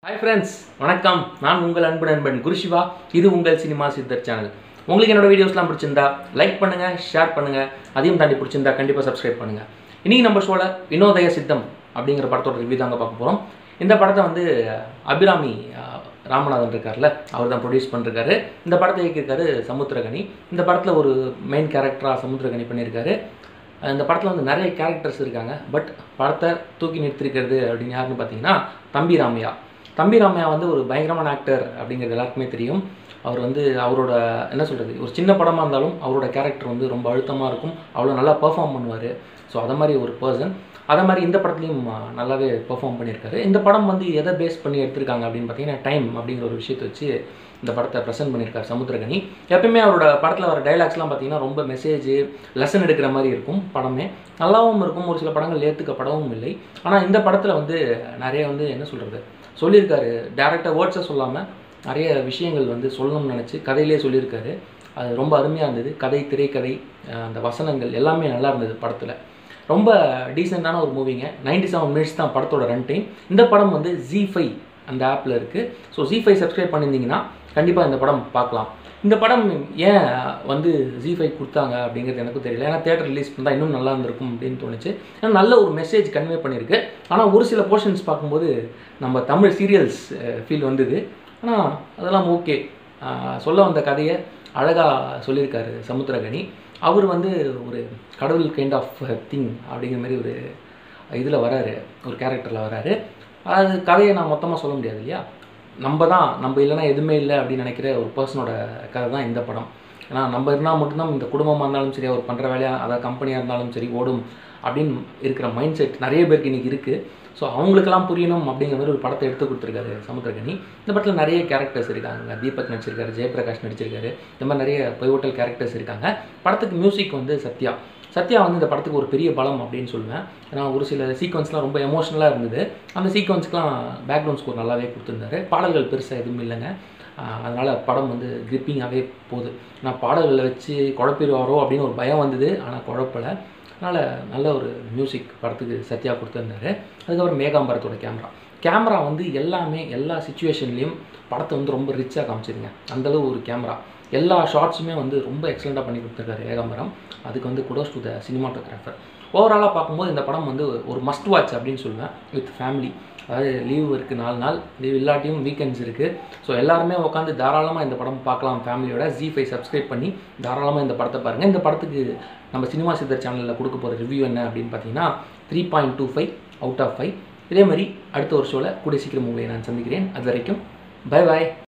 hi friends வணக்கம் நான் உங்கள் அன்பு நண்பன் குருஷிவா இது உங்கள் சினிமா சித்தர் சேனல் உங்களுக்கு என்னோட வீடியோஸ்லாம் பிடிச்சிருந்தா லைக் பண்ணுங்க ஷேர் பண்ணுங்க அதையும் தாண்டி பிடிச்சிருந்தா கண்டிப்பாக சப்ஸ்கிரைப் பண்ணுங்க இன்னைக்கு நம்ம ஷோவில் வினோதய சித்தம் அப்படிங்கிற படத்தோட ரிவ்யூ தாங்க பார்க்க போகிறோம் இந்த படத்தை வந்து அபிராமி அஹ், ராமநாதன் இருக்கார்ல அவர் தான் ப்ரொடியூஸ் பண்ணிருக்காரு இந்த படத்தை இயக்கியிருக்காரு சமுத்திரகனி இந்த படத்தில் ஒரு மெயின் கேரக்டராக சமுத்திரகனி பண்ணியிருக்காரு அஹ் இந்த படத்தில் வந்து நிறைய கேரக்டர்ஸ் இருக்காங்க பட் படத்தை தூக்கி நிறுத்திருக்கிறது அப்படின்னு யாருன்னு பார்த்தீங்கன்னா தம்பி ராமையா தம்பி ராமையா வந்து ஒரு பயங்கரமான ஆக்டர் அப்படிங்கிறது எல்லாருக்குமே தெரியும் அவர் வந்து அவரோட என்ன சொல்கிறது ஒரு சின்ன படமாக இருந்தாலும் அவரோட கேரக்டர் வந்து ரொம்ப அழுத்தமாக இருக்கும் அவ்வளோ நல்லா பெர்ஃபார்ம் பண்ணுவார் ஸோ அதை மாதிரி ஒரு பர்சன் அதே மாதிரி இந்த படத்துலையும் அஹ், நல்லாவே பெர்ஃபார்ம் பண்ணியிருக்காரு இந்த படம் வந்து எதை பேஸ் பண்ணி எடுத்திருக்காங்க அப்படின்னு பார்த்தீங்கன்னா டைம் அப்படிங்கிற ஒரு விஷயத்தை வச்சு இந்த படத்தை ப்ரெசென்ட் பண்ணியிருக்காரு சமுத்திரகனி எப்பயுமே அவரோட படத்தில் வர டைலாக்ஸ்லாம் பார்த்தீங்கன்னா ரொம்ப மெசேஜ் லெசன் எடுக்கிற மாதிரி இருக்கும் படமே நல்லாவும் இருக்கும் ஒரு சில படங்கள் ஏற்றுக்கப்படவும் இல்லை ஆனால் இந்த படத்தில் வந்து நிறைய வந்து என்ன சொல்கிறது சொல்லியிருக்காரு டேரெக்டாக வேர்ட்ஸை சொல்லாமல் நிறைய விஷயங்கள் வந்து சொல்லணும்னு நினச்சி கதையிலே சொல்லியிருக்காரு அது ரொம்ப அருமையாக இருந்தது கதை திரைக்கதை அஹ் அந்த வசனங்கள் எல்லாமே நல்லா இருந்தது படத்தில் ரொம்ப டீசெண்டான ஒரு மூவிங்க 97 செவன் மினிட்ஸ் தான் படத்தோட ரன் டைம் இந்த படம் வந்து ஜி ஃபைவ் அந்த ஆப்பில் இருக்குது ஸோ ஜி ஃபைவ் சப்ஸ்கிரைப் பண்ணியிருந்தீங்கன்னா கண்டிப்பாக இந்த படம் பார்க்கலாம் இந்த படம் ஏன் வந்து ஜி ஃபைவ் கொடுத்தாங்க அப்படிங்கிறது எனக்கும் தெரியல ஏன்னா தேட்டர் ரிலீஸ் பண்ணால் இன்னும் நல்லா இருந்திருக்கும் அப்படின்னு தோணுச்சு ஏன்னா நல்ல ஒரு மெசேஜ் கன்வே பண்ணியிருக்கு ஆனால் ஒரு சில போர்ஷன்ஸ் பார்க்கும்போது நம்ம தமிழ் சீரியல்ஸ் ஃபீல் வந்தது ஆனால் அதெல்லாம் ஓகே சொல்ல வந்த கதையை அழகாக சொல்லியிருக்காரு சமுத்திரகனி அவர் வந்து ஒரு கடவுள் கைண்ட் ஆஃப் திங் அப்படிங்கிற மாதிரி ஒரு இதில் வராரு ஒரு கேரக்டரில் வராரு அது கதையை நான் மொத்தமாக சொல்ல முடியாது இல்லையா நம்ம தான் நம்ம இல்லைன்னா எதுவுமே இல்லை அப்படின்னு நினைக்கிற ஒரு பர்சனோட கதை தான் இந்த படம் ஏன்னா நம்ம இருந்தால் மட்டும்தான் இந்த குடும்பமாக இருந்தாலும் சரி அவர் பண்ணுற வேலையாக அதாவது கம்பெனியாக இருந்தாலும் சரி ஓடும் அப்படின்னு இருக்கிற மைண்ட் செட் நிறைய பேருக்கு இன்றைக்கி இருக்குது ஸோ அவங்களுக்கெல்லாம் புரியணும் அப்படிங்கிற மாதிரி ஒரு படத்தை எடுத்து கொடுத்துருக்காரு சமுத்திரகனி இந்த படத்தில் நிறைய கேரக்டர்ஸ் இருக்காங்க தீபக் நடிச்சிருக்காரு ஜெயபிரகாஷ் நடிச்சிருக்காரு இந்த மாதிரி நிறைய பைவோட்டல் கேரக்டர்ஸ் இருக்காங்க படத்துக்கு மியூசிக் வந்து சத்யா சத்யா வந்து இந்த படத்துக்கு ஒரு பெரிய பலம் அப்படின்னு சொல்லுவேன் ஏன்னா ஒரு சில சீக்வன்ஸ்லாம் ரொம்ப எமோஷ்னலாக இருந்தது அந்த சீக்வன்ஸ்க்குலாம் பேக்ரவுண்ட் ஸ்கோர் நல்லாவே கொடுத்துருந்தாரு பாடல்கள் பெருசாக எதுவும் இல்லைங்க அதனால் படம் வந்து கிரிப்பிங்காகவே போகுது நான் பாடல்களை வச்சு குழப்பிடுவாரோ அப்படின்னு ஒரு பயம் வந்தது ஆனால் குழப்பலை அதனால் நல்ல ஒரு மியூசிக் படத்துக்கு சத்யா கொடுத்துருந்தாரு அதுக்கப்புறம் மேகாம்பரத்தோட கேமரா கேமரா வந்து எல்லாமே எல்லா சுச்சுவேஷன்லேயும் படத்தை வந்து ரொம்ப ரிச்சாக காமிச்சிருங்க அந்தளவு ஒரு கேமரா எல்லா ஷார்ட்ஸுமே வந்து ரொம்ப எக்ஸலண்ட்டாக பண்ணி கொடுத்துருக்காரு ஏகாம்பரம் அதுக்கு வந்து குடோஸ் டு த சினிமாட்டோகிராஃபர் ஓவராலாக பார்க்கும்போது இந்த படம் வந்து ஒரு மஸ்ட் வாட்ச் அப்படின்னு சொல்லுவேன் வித் ஃபேமிலி அதாவது லீவ் இருக்குது நாலு நாள் லீவ் இல்லாட்டியும் வீக்கெண்ட்ஸ் இருக்குது ஸோ எல்லாருமே உட்காந்து தாராளமாக இந்த படம் பார்க்கலாம் ஃபேமிலியோட ஜி ஃபைவ் சப்ஸ்கிரைப் பண்ணி தாராளமாக இந்த படத்தை பாருங்கள் இந்த படத்துக்கு நம்ம சினிமா சித்தர் சேனலில் கொடுக்க போகிற ரிவ்யூ என்ன அப்படின்னு பார்த்தீங்கன்னா three point two five out of five இதே மாதிரி அடுத்த ஒரு ஷோவில் கூடிய சீக்கிரம் உங்களை நான் சந்திக்கிறேன் அது வரைக்கும் பை பாய்